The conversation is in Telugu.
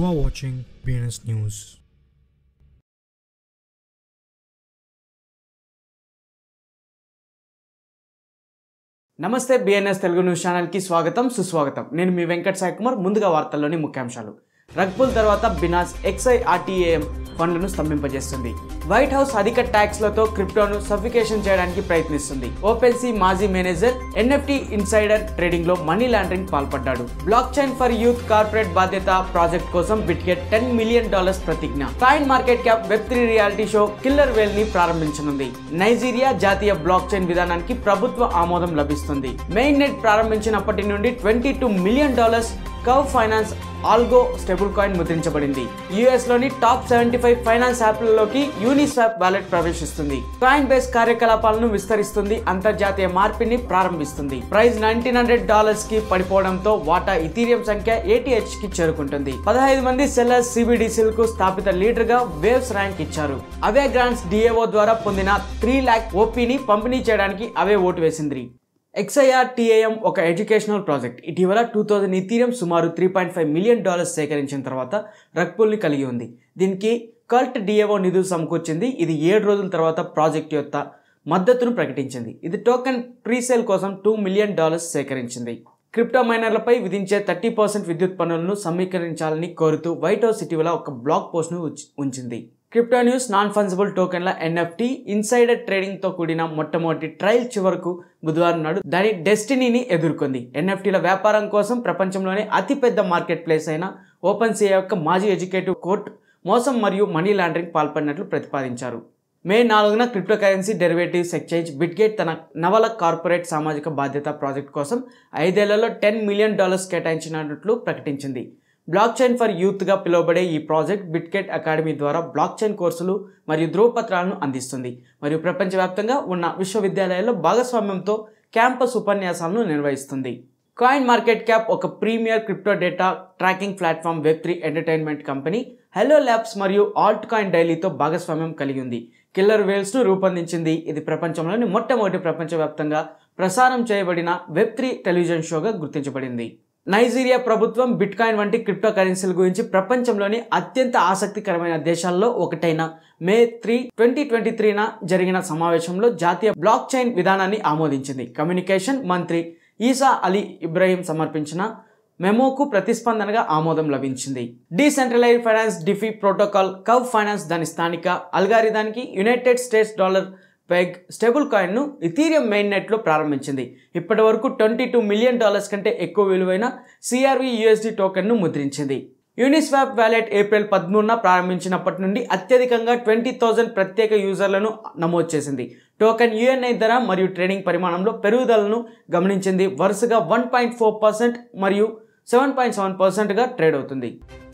are watching BNS News. నమస్తే బిఎన్ఎస్ తెలుగు న్యూస్ ఛానల్కి స్వాగతం సుస్వాగతం నేను మీ వెంకట్ సాయి కుమార్ ముందుగా వార్తల్లోని ముఖ్యాంశాలు రగ్పుల్ తర్వాత బినాస్ ఎక్స్ఐ ఆర్టీఏఎం ఫండ్లను స్తంభింపజేస్తుంది వైట్ హౌస్ అధిక ట్యాక్స్లతో క్రిప్టోను సఫికేషన్ చేయడానికి ప్రయత్నిస్తుంది ఓపెన్సీ మాజీ మేనేజర్ ఎన్ఎఫ్టీ ఇన్సైడర్ ట్రేడింగ్ లో మనీ లాండరింగ్ పాల్పడ్డాడు block chain for youth corporate బాధ్యత ప్రాజెక్ట్ కోసం బిట్గెట్ టెన్ మిలియన్ డాలర్స్ ప్రతిజ్ఞ coin market cap web three reality show killer whale ని ప్రారంభించనుంది నైజీరియా జాతీయ బ్లాక్ చైన్ విధానానికి ప్రభుత్వ ఆమోదం లభిస్తుంది మెయిన్ నెట్ ప్రారంభించినప్పటి నుండి twenty two million dollars curve finance algo stable coin ముద్రించబడింది యుఎస్ లోని టాప్ సెవెంటీ ఫైవ్ ఫైనాన్స్ యాప్లలోకి యూనిస్వాప్ వాలెట్ ప్రవేశిస్తుంది కాయిన్ బేస్ కార్యకలాపాలను విస్తరిస్తుంది అంతర్జాతీయ మార్పిడిని ప్రారంభిస్తుంది ప్రైస్ నైన్టీన్ హండ్రెడ్ డాలర్స్ కి పడిపోవడంతో వాటా ఇథీరియం సంఖ్య ఏటీహెచ్ కి చేరుకుంటుంది పదహైదు మంది సెల్లర్స్ సిబిడిసిల్ కు స్థాపిత లీడర్ గా వేవ్స్ ర్యాంక్ ఇచ్చారు అవే గ్రాంట్స్ డిఏఓ ద్వారా పొందిన త్రీ ల్యాక్ ఓపీని పంపిణీ చేయడానికి అవే ఓటు వేసింది ఎక్స్ఐఆర్ టీఏఎం ఒక ఎడ్యుకేషనల్ ప్రాజెక్ట్ ఇటీవల టూ థౌజండ్ ఇథీరియం సుమారు three point five million dollars సేకరించిన తర్వాత రక్పుల్ని కలిగి ఉంది దీనికి కల్ట్ డిఏఓ నిధులు సమకూర్చింది ఇది ఏడు రోజుల తర్వాత ప్రాజెక్ట్ యొక్క మద్దతును ప్రకటించింది ఇది టోకెన్ ప్రీసేల్ కోసం టూ మిలియన్ డాలర్స్ సేకరించింది క్రిప్టో మైనర్లపై విధించే థర్టీ పర్సెంట్ విద్యుత్ పన్నులను సమీకరించాలని కోరుతూ వైట్ హౌస్ ఇటీవల ఒక బ్లాగ్ పోస్ట్ను ఉంచి- ఉంచింది క్రిప్టో న్యూస్ నాన్ ఫంజిబుల్ టోకెన్ల ఎన్ఎఫ్టీ ఇన్సైడర్ ట్రేడింగ్ తో కూడిన మొట్టమొదటి ట్రయల్ చివరకు బుధవారం నాడు దాని డెస్టినీని ఎదుర్కొంది ఎన్ఎఫ్టీల వ్యాపారం కోసం ప్రపంచంలోనే అతిపెద్ద మార్కెట్ ప్లేస్ అయిన ఓపెన్ సిఏ యొక్క మాజీ ఎడ్యుకేటివ్ కోర్టు మోసం మరియు మనీ లాండరింగ్ పాల్పడినట్లు ప్రతిపాదించారు మే నాలుగున crypto currency derivatives exchange Bitget తన నవల కార్పొరేట్ సామాజిక బాధ్యత ప్రాజెక్ట్ కోసం ఐదేళ్లలో టెన్ మిలియన్ డాలర్స్ కేటాయించినట్లు ప్రకటించింది బ్లాక్ చైన్ ఫర్ యూత్గా పిలువబడే ఈ ప్రాజెక్ట్ బిట్గేట్ అకాడమీ ద్వారా బ్లాక్ చైన్ కోర్సులు మరియు ధృవపత్రాలను అందిస్తుంది మరియు ప్రపంచవ్యాప్తంగా ఉన్న విశ్వవిద్యాలయాల్లో భాగస్వామ్యంతో క్యాంపస్ ఉపన్యాసాలను నిర్వహిస్తుంది కాయిన్ మార్కెట్ క్యాప్ ఒక premier crypto data tracking platform web three entertainment company hello labs మరియు ఆల్ట్ కాయిన్ డైలీతో భాగస్వామ్యం కలిగి ఉంది కిల్లర్ వేల్స్ను రూపొందించింది ఇది ప్రపంచంలోని మొట్టమొదటి ప్రపంచవ్యాప్తంగా ప్రసారం చేయబడిన వెబ్ త్రీ టెలివిజన్ షోగా గుర్తించబడింది నైజీరియా ప్రభుత్వం బిట్ కాయిన్ వంటి క్రిప్టో కరెన్సీల గురించి ప్రపంచంలోని అత్యంత ఆసక్తికరమైన దేశాల్లో ఒకటైన మే త్రీ ట్వంటీ ట్వంటీ త్రీన జరిగిన సమావేశంలో జాతీయ బ్లాక్ చైన్ విధానాన్ని ఆమోదించింది కమ్యూనికేషన్ మంత్రి ఈసా అలీ ఇబ్రాహీం సమర్పించిన మెమోకు ప్రతిస్పందనగా ఆమోదం లభించింది decentralise finance DeFi protocol curve finance దాని స్థానిక అల్గారిదానికి United States dollar peg stable కాయిన్ను ఇథీరియం మెయిన్ నెట్లో ప్రారంభించింది ఇప్పటి వరకు ట్వంటీ టూ మిలియన్ డాలర్స్ కంటే ఎక్కువ విలువైన సిఆర్వి యుఎస్డి టోకెన్ను ముద్రించింది యూనిస్వాప్ వ్యాలెట్ ఏప్రిల్ పదమూడున ప్రారంభించినప్పటి నుండి అత్యధికంగా ట్వంటీ థౌజండ్ ప్రత్యేక యూజర్లను నమోదు చేసింది టోకెన్ యుఎన్ఐ ధర మరియు ట్రేడింగ్ పరిమాణంలో పెరుగుదలను గమనించింది వరుసగా వన్ పాయింట్ ఫోర్ పర్సెంట్ మరియు సెవెన్ పాయింట్ సెవెన్ పర్సెంట్గా ట్రేడ్ అవుతుంది